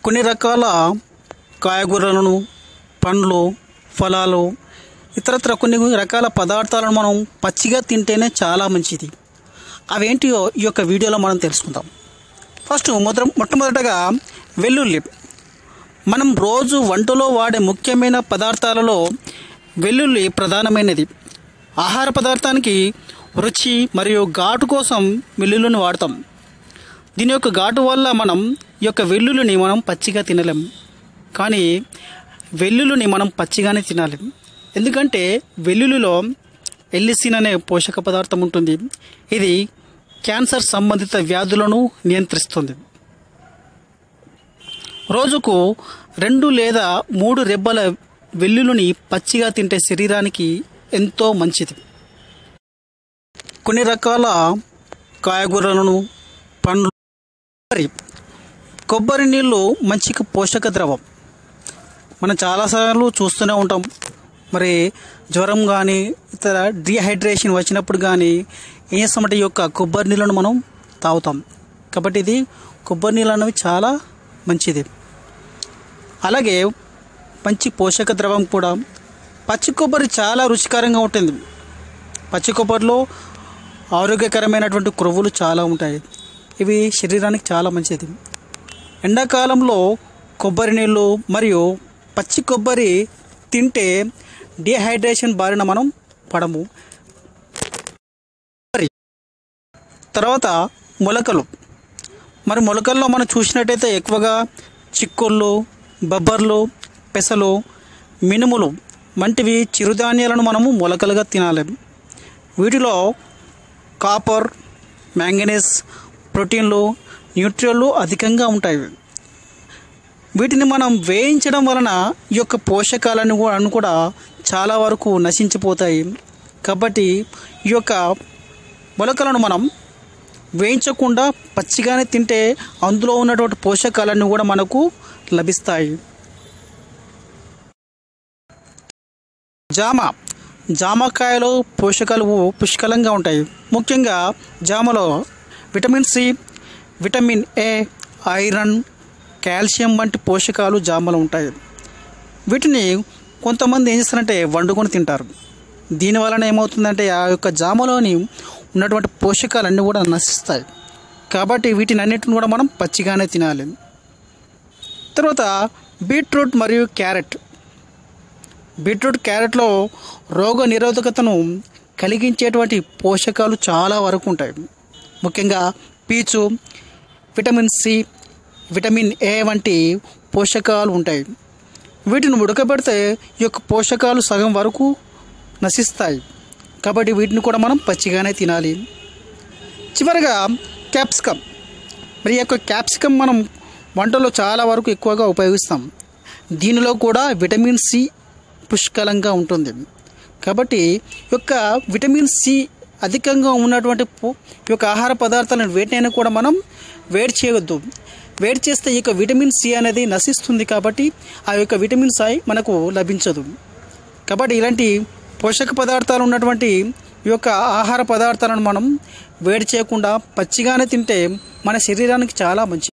కొన్ని రకాల కాయగూరలను పండ్లు ఫలాలు ఇతరత్ర కొన్ని రకాల పదార్థాలను మనం పచ్చిగా తింటేనే చాలా మంచిది అవేంటియో ఈ యొక్క వీడియోలో మనం తెలుసుకుందాం ఫస్ట్ మొదట మొట్టమొదటగా వెల్లుల్లి మనం రోజు వంటలో వాడే ముఖ్యమైన పదార్థాలలో వెల్లుల్లి ప్రధానమైనది ఆహార పదార్థానికి రుచి మరియు ఘాటు కోసం వెల్లుల్లిని వాడతాం దీని యొక్క ఘాటు వల్ల మనం ఈ యొక్క వెల్లుల్లిని మనం పచ్చిగా తినలేం కానీ వెల్లుల్లిని మనం పచ్చిగానే తినాలి ఎందుకంటే వెల్లుల్లిలో ఎల్లిసిన్ అనే పోషక పదార్థం ఉంటుంది ఇది క్యాన్సర్ సంబంధిత వ్యాధులను నియంత్రిస్తుంది రోజుకు రెండు లేదా మూడు రెబ్బల వెల్లుల్లిని పచ్చిగా తింటే శరీరానికి ఎంతో మంచిది కొన్ని రకాల కాయగూరలను పండ్లు కొబ్బరి కొబ్బరి నీళ్ళు మంచిగా పోషక ద్రవం మనం చాలాసార్లు చూస్తూనే ఉంటాం మరి జ్వరం కానీ ఇతర డిహైడ్రేషన్ వచ్చినప్పుడు కానీ ఏం చేస్తామంటే ఈ యొక్క కొబ్బరి నీళ్ళను మనం తాగుతాం కాబట్టి ఇది కొబ్బరి నీళ్ళు అనేవి చాలా మంచిది అలాగే మంచి పోషక ద్రవం కూడా పచ్చి కొబ్బరి చాలా రుచికరంగా ఉంటుంది పచ్చి కొబ్బరిలో ఆరోగ్యకరమైనటువంటి క్రొవ్వులు చాలా ఉంటాయి ఇవి శరీరానికి చాలా మంచిది ఎండాకాలంలో కొబ్బరి నీళ్ళు మరియు పచ్చి కొబ్బరి తింటే డిహైడ్రేషన్ బారిన మనం పడము మరి తర్వాత మొలకలు మరి మొలకల్లో మనం చూసినట్టయితే ఎక్కువగా చిక్కుళ్ళు బొబ్బర్లు పెసలు మినుములు వంటివి చిరుధాన్యాలను మనము మొలకలుగా తినాలి వీటిలో కాపర్ మ్యాంగనీస్ ప్రోటీన్లు న్యూట్రియన్లు అధికంగా ఉంటాయి వీటిని మనం వేయించడం వలన ఈ యొక్క పోషకాలను కూడా కూడా చాలా వరకు నశించిపోతాయి కాబట్టి ఈ యొక్క మొలకలను మనం వేయించకుండా పచ్చిగానే తింటే అందులో ఉన్నటువంటి పోషకాలన్నీ కూడా మనకు లభిస్తాయి జామ జామకాయలో పోషకాలు పుష్కలంగా ఉంటాయి ముఖ్యంగా జామలో vitamin C vitamin A iron calcium వంటి పోషకాలు జామలో ఉంటాయి వీటిని కొంతమంది ఏం చేస్తారంటే వండుకొని తింటారు దీనివలన ఏమవుతుందంటే ఆ యొక్క జామలోని ఉన్నటువంటి పోషకాలన్నీ కూడా నశిస్తాయి కాబట్టి వీటిని అన్నిటిని కూడా మనం పచ్చిగానే తినాలి తర్వాత బీట్రూట్ మరియు క్యారెట్ బీట్రూట్ క్యారెట్లో రోగ నిరోధకతను కలిగించేటువంటి పోషకాలు చాలా వరకు ఉంటాయి ముఖ్యంగా పీచు విటమిన్ సి విటమిన్ ఏ వంటి పోషకాలు ఉంటాయి వీటిని ఉడకబెడితే ఈ యొక్క పోషకాలు సగం వరకు నశిస్తాయి కాబట్టి వీటిని కూడా మనం పచ్చిగానే తినాలి చివరిగా క్యాప్సికమ్ మరి ఈ యొక్క క్యాప్సికమ్ మనం వంటలో చాలా వరకు ఎక్కువగా ఉపయోగిస్తాం దీనిలో కూడా విటమిన్ సి పుష్కలంగా ఉంటుంది కాబట్టి ఈ యొక్క విటమిన్ సి అధికంగా ఉన్నటువంటి పు- ఈ యొక్క ఆహార పదార్థాలను వేటినైనా కూడా మనం వేడి చేయవద్దు వేడి చేస్తే ఈ యొక్క విటమిన్ సి అనేది నశిస్తుంది కాబట్టి ఆ యొక్క విటమిన్ సి మనకు లభించదు కాబట్టి ఇలాంటి పోషక పదార్థాలు ఉన్నటువంటి ఈ యొక్క ఆహార పదార్థాలను మనం వేడి చేయకుండా పచ్చిగానే తింటే మన శరీరానికి చాలా మంచిది